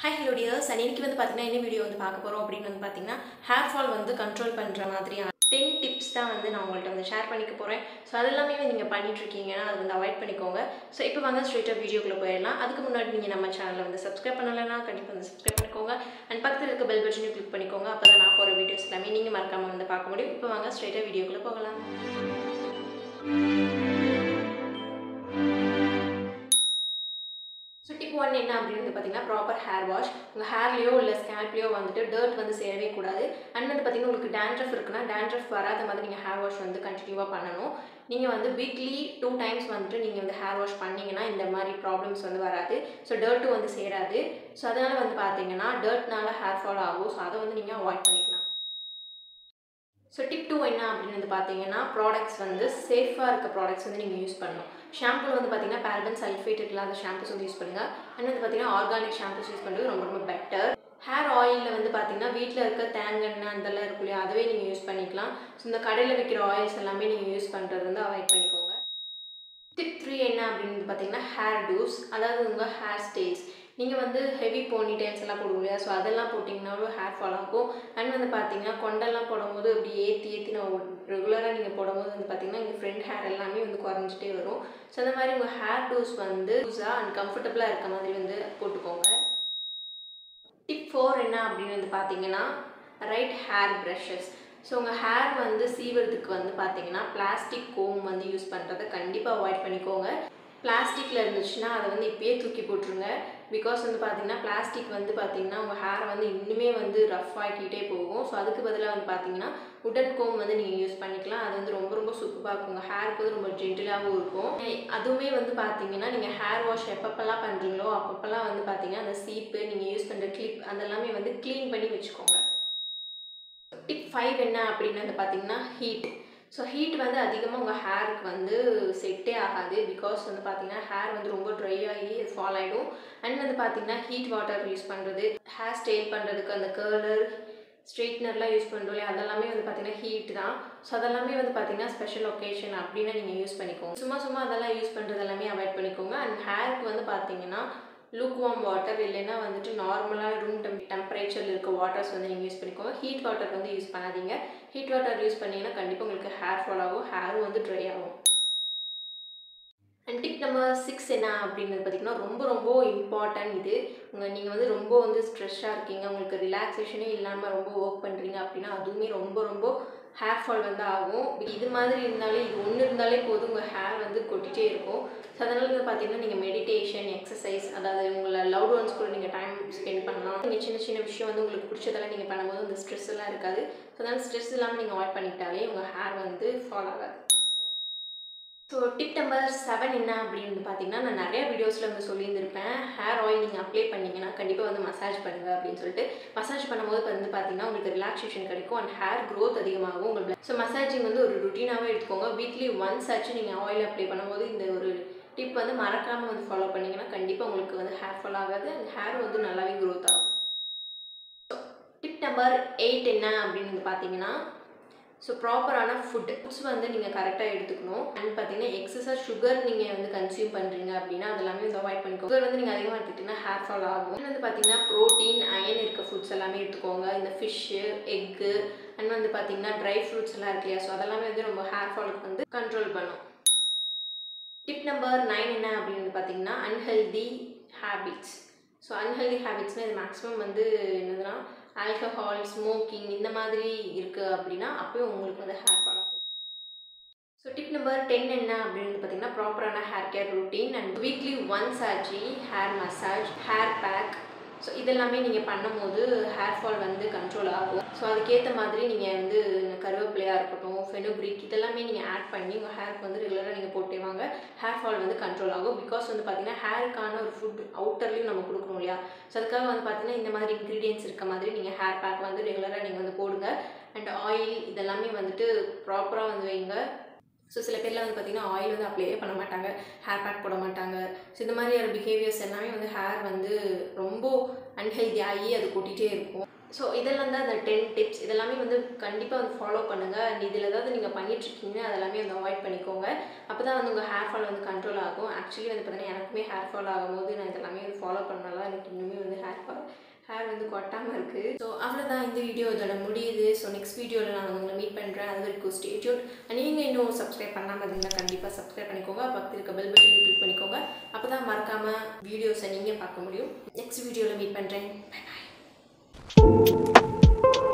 hi hello tears and இன்னைக்கு வந்து பார்த்தீங்கன்னா என்ன வீடியோ வந்து பார்க்க போகிறோம் அப்படின்னு வந்து பார்த்தீங்கன்னா ஹேர் ஃபால் வந்து கண்ட்ரோல் பண்ணுற மாதிரியான டென் டிப்ஸ் தான் வந்து நான் உங்கள்கிட்ட வந்து ஷேர் பண்ணிக்க போகிறேன் ஸோ அதெல்லாமே நீங்கள் பண்ணிட்டு இருக்கீங்கன்னா அது வந்து அவாய்ட் பண்ணிக்கோங்க ஸோ இப்போ வாங்க ஸ்ட்ரெயிட்டாக வீடியோக்குள்ளே போயிடலாம் அதுக்கு முன்னாடி நீங்கள் நம்ம சேனலை வந்து சப்ஸ்கிரைப் பண்ணலைன்னா கண்டிப்பாக வந்து சப்ஸ்கிரைப் பண்ணிக்கோங்க அண்ட் பக்கத்தில் இருக்க பெல் பட்டனையும் கிளிக் பண்ணிக்கோங்க அப்போ தான் நான் போகிற வீடியோஸ் எல்லாமே நீங்கள் மறக்காமல் வந்து பார்க்க முடியும் இப்போ வாங்க ஸ்ட்ரெயிட்டாக வீடியோக்குள்ளே போகலாம் ஸோ டிப் ஒன் என்ன அப்படின்னு வந்து பார்த்தீங்கன்னா ப்ராப்பர் ஹேர் வாஷ் உங்கள் ஹேர்லேயோ இல்லை ஸ்கேல்ப்லேயோ வந்துட்டு டர்ட் வந்து சேரவே கூடாது அண்ட் வந்து பார்த்தீங்கன்னா உங்களுக்கு டேண்ட்ரஃப் இருக்குன்னா டேண்ட்ரஃப் வராத மாதிரி நீங்கள் ஹேர் வாஷ் வந்து கண்டினியூவாக பண்ணணும் நீங்கள் வந்து வீக்லி டூ டைம்ஸ் வந்துட்டு நீங்கள் வந்து ஹேர் வாஷ் பண்ணிங்கன்னா இந்த மாதிரி ப்ராப்ளம்ஸ் வந்து வராது ஸோ டர்ட்டும் வந்து சேராது ஸோ அதனால் வந்து பார்த்தீங்கன்னா டர்ட்னால ஹேர் ஃபால் ஆகும் ஸோ அதை வந்து நீங்கள் அவாய்ட் பண்ணிக்கலாம் ஸோ டிப் டூ என்ன அப்படின்னு வந்து பார்த்தீங்கன்னா ப்ராடக்ட்ஸ் வந்து சேஃபாக இருக்க ப்ராடக்ட்ஸ் வந்து நீங்கள் யூஸ் பண்ணணும் ஷாம்பு வந்து பார்த்தீங்கன்னா பேரபன் சல்ஃபேட் இல்லாத ஷாம்பூஸ் வந்து யூஸ் பண்ணுங்கள் அண்ட் வந்து பார்த்தீங்கன்னா ஆர்கானிக் ஷாம்பூஸ் யூஸ் பண்ணுறது ரொம்ப ரொம்ப பெட்டர் ஹேர் ஆயிலில் வந்து பார்த்தீங்கன்னா வீட்டில் இருக்க தேங்கெண்ணெய் அதெல்லாம் இருக்கும் இல்லையா அதுவே நீங்கள் யூஸ் பண்ணிக்கலாம் ஸோ இந்த கடையில் விற்கிற ஆயில்ஸ் எல்லாமே நீங்கள் யூஸ் பண்ணுறது வந்து அவாய்ட் பண்ணிக்கோங்க டிப் த்ரீ என்ன அப்படின்னு வந்து பார்த்தீங்கன்னா ஹேர் டூஸ் அதாவது உங்கள் ஹேர் ஸ்டேஸ் நீங்கள் வந்து ஹெவி போனி டைல்ஸ் எல்லாம் போடுவோம் இல்லையா ஸோ அதெல்லாம் போட்டிங்கனாலும் ஹேர் ஃபால் ஆகும் அண்ட் வந்து பார்த்தீங்கன்னா கொண்டெல்லாம் போடும்போது அப்படி ஏற்றி ஏற்றி நான் ரெகுலராக நீங்கள் போடும்போது வந்து பார்த்தீங்கன்னா எங்கள் ஃப்ரெண்ட் ஹேர் எல்லாமே வந்து குறைஞ்சிட்டே வரும் ஸோ அந்த மாதிரி உங்கள் ஹேர் டூஸ் வந்து லூஸாக அண்ட் கம்ஃபர்டபுளாக இருக்க மாதிரி வந்து போட்டுக்கோங்க டிப் ஃபோர் என்ன அப்படின்னு வந்து பார்த்தீங்கன்னா ரைட் ஹேர் ப்ரஷஸ் ஸோ உங்கள் ஹேர் வந்து சீவுறதுக்கு வந்து பார்த்தீங்கன்னா பிளாஸ்டிக் கோம் வந்து யூஸ் பண்ணுறதை கண்டிப்பாக அவாய்ட் பண்ணிக்கோங்க பிளாஸ்டிக்கில் இருந்துச்சுன்னா அதை வந்து இப்பயே தூக்கி போட்டுருங்க பிகாஸ் வந்து பார்த்தீங்கன்னா பிளாஸ்டிக் வந்து பார்த்தீங்கன்னா உங்கள் ஹேரை வந்து இன்னுமே வந்து ரஃப் ஆக்கிட்டே போகும் ஸோ அதுக்கு பதிலாக வந்து பார்த்தீங்கன்னா உடன் கோம் வந்து நீங்கள் யூஸ் பண்ணிக்கலாம் அது வந்து ரொம்ப ரொம்ப சூப்பராக இருக்கும் உங்கள் ஹேருக்கு வந்து ரொம்ப ஜென்டிலாகவும் இருக்கும் அதுவுமே வந்து பார்த்தீங்கன்னா நீங்கள் ஹேர் வாஷ் எப்பப்பெல்லாம் பண்ணுறீங்களோ அப்பப்பெல்லாம் வந்து பார்த்தீங்கன்னா அந்த சீப்பு நீங்கள் யூஸ் பண்ணுற கிளிப் அதெல்லாமே வந்து க்ளீன் பண்ணி வச்சுக்கோங்க டிப் ஃபைவ் என்ன அப்படின்னு வந்து பார்த்தீங்கன்னா ஹீட் ஸோ ஹீட் வந்து அதிகமாக உங்கள் ஹேருக்கு வந்து செட்டே ஆகாது பிகாஸ் வந்து பார்த்தீங்கன்னா ஹேர் வந்து ரொம்ப ட்ரை ஆகி ஃபால் ஆகிடும் அண்ட் வந்து பார்த்தீங்கன்னா ஹீட் வாட்டர் யூஸ் பண்ணுறது ஹேர் ஸ்டைல் பண்ணுறதுக்கு அந்த கேர்லர் ஸ்ட்ரெயிட்னர்லாம் யூஸ் பண்ணுறோம் இல்லையா அதெல்லாமே வந்து பார்த்தீங்கன்னா ஹீட் தான் ஸோ அதெல்லாமே வந்து பார்த்தீங்கன்னா ஸ்பெஷல் ஒகேஷன் அப்படின்னா நீங்கள் யூஸ் பண்ணிக்கோங்க சும்மா சும்மா அதெல்லாம் யூஸ் பண்ணுறது எல்லாமே அவாய்ட் பண்ணிக்கோங்க அண்ட் ஹேருக்கு வந்து பார்த்தீங்கன்னா லூக் வார்ம் வாட்டர் இல்லைன்னா வந்துட்டு நார்மலான ரூம் டெம் டெம்பரேச்சரில் இருக்க வாட்டர்ஸ் வந்து நீங்கள் யூஸ் பண்ணிக்கோங்க ஹீட் வாட்டர் வந்து யூஸ் பண்ணாதீங்க ஹீட் வாட்டர் யூஸ் பண்ணிங்கன்னா கண்டிப்பாக உங்களுக்கு ஹேர் ஃபால் ஆகும் ஹேரும் வந்து ட்ரை ஆகும் அண்ட் டிப் நம்பர் சிக்ஸ் என்ன அப்படிங்கிறது பார்த்திங்கன்னா ரொம்ப ரொம்ப இம்பார்ட்டன்ட் இது உங்கள் நீங்கள் வந்து ரொம்ப வந்து ஸ்ட்ரெஸ்ஸாக இருக்கீங்க உங்களுக்கு ரிலாக்ஸேஷனே இல்லாமல் ரொம்ப ஒர்க் பண்ணுறீங்க அப்படின்னா அதுவுமே ரொம்ப ரொம்ப ஹேர் ஃபால் வந்து ஆகும் இது மாதிரி இருந்தாலே இது ஒன்று இருந்தாலே போதும் உங்கள் ஹேர் வந்து கொட்டிகிட்டே இருக்கும் ஸோ அதனால் வந்து பார்த்தீங்கன்னா நீங்கள் மெடிடேஷன் எக்ஸசைஸ் அதாவது உங்களை லவ் ஒன்ஸ் கூட நீங்கள் டைம் ஸ்பெண்ட் பண்ணலாம் நீங்கள் சின்ன சின்ன விஷயம் வந்து உங்களுக்கு பிடிச்சதெல்லாம் நீங்கள் பண்ணும்போது அந்த ஸ்ட்ரெஸ் எல்லாம் இருக்காது ஸோ அதனால் ஸ்ட்ரெஸ் இல்லாமல் நீங்கள் அவாய்ட் பண்ணிக்கிட்டாலே உங்கள் ஹேர் வந்து ஃபால் ஆகாது ஸோ டிப் நம்பர் செவன் என்ன அப்படின்னு பார்த்தீங்கன்னா நான் நிறைய வீடியோஸில் வந்து சொல்லியிருந்திருப்பேன் ஹேர் ஆயில் நீங்கள் அப்ளை பண்ணிங்கன்னா கண்டிப்பாக வந்து மசாஜ் பண்ணுங்கள் அப்படின்னு சொல்லிட்டு மசாஜ் பண்ணும்போது வந்து பார்த்தீங்கன்னா உங்களுக்கு ரிலாக்ஸேஷன் கிடைக்கும் அண்ட் ஹேர் க்ரோத் அதிகமாகும் உங்களுக்கு ஸோ மசாஜிங் வந்து ஒரு ருட்டீனாகவே எடுத்துக்கோங்க வீக்லி ஒன்ஸ் ஆச்சு நீங்கள் ஆயில் அப்ளை பண்ணும்போது இந்த ஒரு டிப் வந்து மறக்காமல் வந்து ஃபாலோ பண்ணிங்கன்னா கண்டிப்பாக உங்களுக்கு வந்து ஹேர் ஃபால் ஆகாது அண்ட் ஹேர் வந்து நல்லாவே க்ரோத் ஆகும் டிப் நம்பர் எயிட் என்ன அப்படின்னு வந்து பார்த்தீங்கன்னா ஸோ ப்ராப்பரான ஃபுட் ஃபுட்ஸ் வந்து நீங்கள் கரெக்டாக எடுத்துக்கணும் அண்ட் பார்த்தீங்கன்னா எக்ஸஸாக சுகர் நீங்கள் வந்து கன்சியூம் பண்ணுறீங்க அப்படின்னா அதெல்லாமே வந்து அவாய்ட் பண்ணிக்கோங்க சுகர் வந்து நீங்கள் அதிகமாக எடுத்துக்கிட்டிங்கன்னா ஹேர் ஃபால் ஆகும் வந்து பார்த்தீங்கன்னா ப்ரோட்டீன் அயன் இருக்க ஃபுட்ஸ் எல்லாமே எடுத்துக்கோங்க இந்த ஃபிஷ்ஷு எக்கு அண்ட் வந்து பார்த்தீங்கன்னா ட்ரை ஃப்ரூட்ஸ் எல்லாம் இருக்கு இல்லையா ஸோ அதெல்லாமே வந்து நம்ம ஹேர் ஃபாலுக்கு வந்து கண்ட்ரோல் பண்ணும் டிப் நம்பர் நைன் என்ன அப்படின்னு பார்த்தீங்கன்னா அன்ஹெல்தி ஹேபிட்ஸ் ஸோ அன்ஹெல்தி ஹேபிட்ஸ்னால் இது மேக்ஸிமம் வந்து என்னதுன்னா ஆல்கஹால் ஸ்மோக்கிங் இந்த மாதிரி இருக்குது அப்படின்னா அப்போயும் உங்களுக்கு வந்து ஹேர் ஃபால் ஆகும் ஸோ டிப் நம்பர் டென் என்ன அப்படின்னு பார்த்தீங்கன்னா ப்ராப்பரான hair care routine and weekly once ஆச்சு hair massage hair pack so இதெல்லாமே நீங்கள் பண்ணும்போது ஹேர் ஃபால் வந்து கண்ட்ரோல் ஆகும் ஸோ அதுக்கேற்ற மாதிரி நீங்கள் வந்து கருவேப்பிலையாக இருக்கட்டும் ஃபெனுப்ரிக் இதெல்லாமே நீங்கள் ஆட் பண்ணி உங்கள் ஹேருக்கு வந்து ரெகுலராக நீங்கள் போட்டே வாங்க ஹேர் ஃபால் வந்து கண்ட்ரோல் ஆகும் பிகாஸ் வந்து பார்த்தீங்கன்னா ஹேருக்கான ஒரு ஃபுட் அவுட்டர்லையும் நம்ம கொடுக்கணும் இல்லையா ஸோ அதுக்காக வந்து பார்த்தீங்கன்னா இந்த மாதிரி இன்க்ரீடியன்ஸ் இருக்க மாதிரி நீங்கள் ஹேர் பேக் வந்து ரெகுலராக நீங்கள் வந்து போடுங்க அண்ட் ஆயில் இதெல்லாமே வந்துட்டு ப்ராப்பராக வந்து வைங்க ஸோ சில பேர்லாம் வந்து பார்த்திங்கன்னா ஆயில் வந்து அப்ளையே பண்ண மாட்டாங்க ஹேர் பேக் போட மாட்டாங்க ஸோ இந்த மாதிரியான பிஹேவியர்ஸ் எல்லாமே வந்து ஹேர் வந்து ரொம்ப அன்ஹெல்தி ஆகி அது கொட்டிகிட்டே இருக்கும் ஸோ இதெல்லாம் தான் அந்த டென் டிப்ஸ் இதெல்லாமே வந்து கண்டிப்பாக வந்து ஃபாலோ பண்ணுங்கள் அண்ட் இதில் ஏதாவது நீங்கள் பண்ணிட்டுருக்கீங்க அதெல்லாமே வந்து அவாய்ட் பண்ணிக்கோங்க அப்போ தான் வந்து உங்கள் ஹேர் ஃபால் வந்து கண்ட்ரோல் ஆகும் ஆக்சுவலி வந்து பார்த்தீங்கன்னா எனக்குமே ஹேர் ஃபால் ஆகும்போது நான் இதெல்லாமே வந்து ஃபாலோ பண்ணாலும் எனக்கு இன்னுமே வந்து ஹேர் ஃபால் கொட்டாமல் இருக்குது ஸோ அவ்வளோதான் இந்த வீடியோ இதோட முடியுது ஸோ நெக்ஸ்ட் வீடியோவில் நான் உங்களை மீட் பண்ணுறேன் அது வரைக்கும் ஸ்டேட்யூட் நீங்கள் இன்னும் சப்ஸ்கிரைப் பண்ணாமல் இருந்தால் கண்டிப்பாக சப்ஸ்கிரைப் பண்ணிக்கோங்க பக்கத்தில் இருக்க பெல் பட்டன் கிளிக் பண்ணிக்கோங்க அப்போ தான் மறக்காமல் வீடியோஸை நீங்கள் பார்க்க முடியும் நெக்ஸ்ட் வீடியோவில் மீட் பண்ணுறேன் பை பாய்